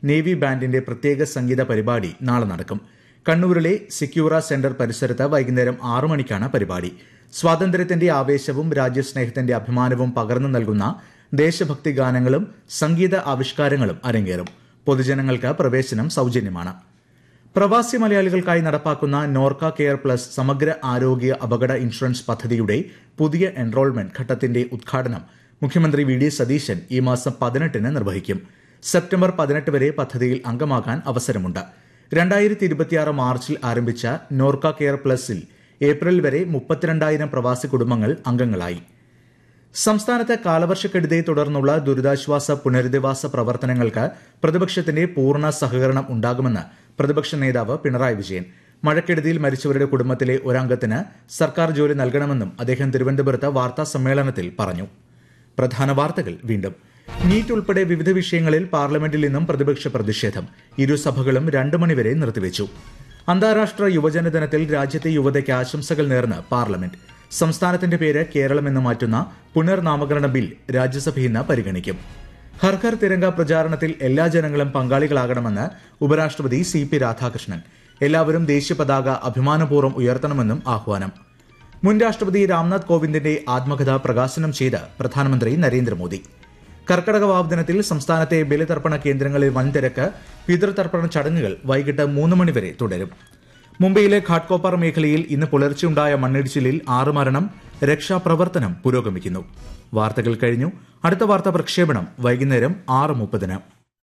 navy ബാൻഡിന്റെ പ്രത്യേക സംഗീത പരിപാടി നാളെ നടക്കും കണ്ണൂരിലെ സിക്യൂറ സെന്റർ പരിസരത്ത് വൈകുന്നേരം ആറു മണിക്കാണ് പരിപാടി സ്വാതന്ത്ര്യത്തിന്റെ ആവേശവും രാജ്യസ്നേഹത്തിന്റെ അഭിമാനവും പകർന്നു നൽകുന്ന ദേശഭക്തി ഗാനങ്ങളും സംഗീത ആവിഷ്കാരങ്ങളും അരങ്ങേറും പൊതുജനങ്ങൾക്ക് പ്രവേശനം സൌജന്യമാണ് പ്രവാസി മലയാളികൾക്കായി നടപ്പാക്കുന്ന നോർക്ക കെയർ പ്ലസ് സമഗ്ര ആരോഗ്യ അപകട ഇൻഷുറൻസ് പദ്ധതിയുടെ പുതിയ എൻറോൾമെന്റ് ഘട്ടത്തിന്റെ ഉദ്ഘാടനം മുഖ്യമന്ത്രി വി ഡി സതീശൻ ഈ മാസം പതിനെട്ടിന് നിർവഹിക്കും സെപ്റ്റംബർ പതിനെട്ട് വരെ പദ്ധതിയിൽ അംഗമാകാൻ അവസരമുണ്ട് രണ്ടായിരത്തി ഇരുപത്തിയാറ് മാർച്ചിൽ ആരംഭിച്ച നോർക്ക കെയർ പ്ലസിൽ ഏപ്രിൽ വരെ മുപ്പത്തിരണ്ടായിരം പ്രവാസി കുടുംബങ്ങൾ അംഗങ്ങളായി സംസ്ഥാനത്ത് കാലവർഷക്കെടുതിയെ തുടർന്നുള്ള ദുരിതാശ്വാസ പുനരധിവാസ പ്രവർത്തനങ്ങൾക്ക് പ്രതിപക്ഷത്തിന്റെ പൂർണ്ണ സഹകരണം ഉണ്ടാകുമെന്ന് പ്രതിപക്ഷ നേതാവ് പിണറായി വിജയൻ മഴക്കെടുതിയിൽ മരിച്ചവരുടെ കുടുംബത്തിലെ ഒരംഗത്തിന് സർക്കാർ ജോലി നൽകണമെന്നും അദ്ദേഹം തിരുവനന്തപുരത്ത് വാർത്താ സമ്മേളനത്തിൽ പറഞ്ഞു പ്രധാന വാർത്തകൾ വീണ്ടും നീറ്റ് ഉൾപ്പെടെ വിവിധ വിഷയങ്ങളിൽ പാർലമെന്റിൽ നിന്നും പ്രതിപക്ഷ പ്രതിഷേധം ഇരുസഭകളും രണ്ടു മണിവരെ നിർത്തിവച്ചു അന്താരാഷ്ട്ര യുവജന ദിനത്തിൽ രാജ്യത്തെ യുവതയ്ക്ക് ആശംസകൾ നേർന്ന് പാർലമെന്റ് സംസ്ഥാനത്തിന്റെ പേര് കേരളം എന്ന് മാറ്റുന്ന പുനർനാമകരണ ബിൽ രാജ്യസഭ ഇന്ന് പരിഗണിക്കും ഹർ ഘർ തിരങ്ക പ്രചാരണത്തിൽ എല്ലാ ജനങ്ങളും പങ്കാളികളാകണമെന്ന് ഉപരാഷ്ട്രപതി സി പി രാധാകൃഷ്ണൻ എല്ലാവരും ദേശീയ പതാക അഭിമാനപൂർവ്വം ഉയർത്തണമെന്നും ആഹ്വാനം മുൻ രാഷ്ട്രപതി രാംനാഥ് കോവിന്ദിന്റെ ആത്മകഥ പ്രകാശനം ചെയ്ത് പ്രധാനമന്ത്രി നരേന്ദ്രമോദി കർക്കടക വാവ് ദിനത്തിൽ സംസ്ഥാനത്തെ ബലിതർപ്പണ കേന്ദ്രങ്ങളിൽ വൻ തിരക്ക് പിതൃതർപ്പണ ചടങ്ങുകൾ വൈകിട്ട് മൂന്ന് മണിവരെ തുടരും മുംബൈയിലെ ഘാട്ട്കോപ്പർ മേഖലയിൽ ഇന്ന് പുലർച്ചെയുണ്ടായ മണ്ണിടിച്ചിലിൽ ആറ് മരണം രക്ഷാപ്രവർത്തനം പുരോഗമിക്കുന്നു വാർത്തകൾ കഴിഞ്ഞു അടുത്ത വാർത്താ പ്രക്ഷേപണം വൈകുന്നേരം ആറ് മുപ്പതിന്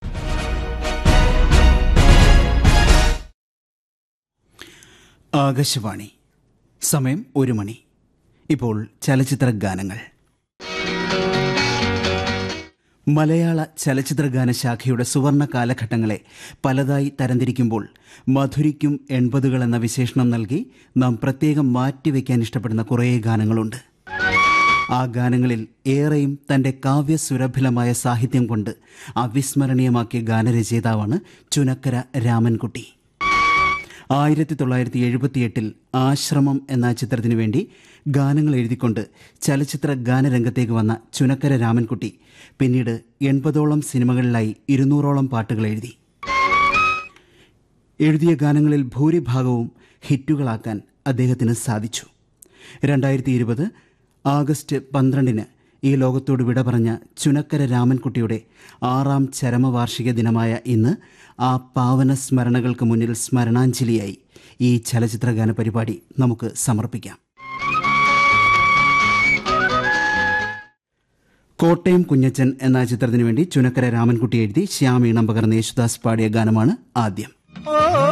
ആകാശവാണി സമയം ഒരു മണി ഇപ്പോൾ ചലച്ചിത്ര ഗാനങ്ങൾ മലയാള ചലച്ചിത്ര ഗാന ശാഖയുടെ സുവർണ കാലഘട്ടങ്ങളെ പലതായി തരംതിരിക്കുമ്പോൾ മധുരിക്കും എൺപതുകൾ എന്ന വിശേഷണം നൽകി നാം പ്രത്യേകം മാറ്റിവെക്കാൻ ഇഷ്ടപ്പെടുന്ന കുറേ ഗാനങ്ങളുണ്ട് ആ ഗാനങ്ങളിൽ ഏറെയും തന്റെ കാവ്യസുരഭിലമായ സാഹിത്യം കൊണ്ട് അവിസ്മരണീയമാക്കിയ ഗാനരചയിതാവാണ് ചുനക്കര രാമൻകുട്ടി ആയിരത്തി തൊള്ളായിരത്തി എഴുപത്തിയെട്ടിൽ ആശ്രമം എന്ന ചിത്രത്തിനു വേണ്ടി ഗാനങ്ങൾ എഴുതിക്കൊണ്ട് ചലച്ചിത്ര ഗാനരംഗത്തേക്ക് വന്ന ചുനക്കര രാമൻകുട്ടി പിന്നീട് എൺപതോളം സിനിമകളിലായി ഇരുന്നൂറോളം പാട്ടുകൾ എഴുതി എഴുതിയ ഗാനങ്ങളിൽ ഭൂരിഭാഗവും ഹിറ്റുകളാക്കാൻ അദ്ദേഹത്തിന് സാധിച്ചു രണ്ടായിരത്തി ഇരുപത് ആഗസ്റ്റ് പന്ത്രണ്ടിന് ഈ ലോകത്തോട് വിട പറഞ്ഞ ചുനക്കര രാമൻകുട്ടിയുടെ ആറാം ചരമവാർഷിക ദിനമായ ഇന്ന് ആ പാവന സ്മരണകൾക്ക് മുന്നിൽ സ്മരണാഞ്ജലിയായി ഈ ചലച്ചിത്രഗാന പരിപാടി നമുക്ക് സമർപ്പിക്കാം കോട്ടയം കുഞ്ഞച്ചൻ എന്ന ചിത്രത്തിനു വേണ്ടി ചുനക്കര രാമൻകുട്ടി എഴുതി ശ്യാം ഈണം പകർന്ന യേശുദാസ് പാടിയ ഗാനമാണ് ആദ്യം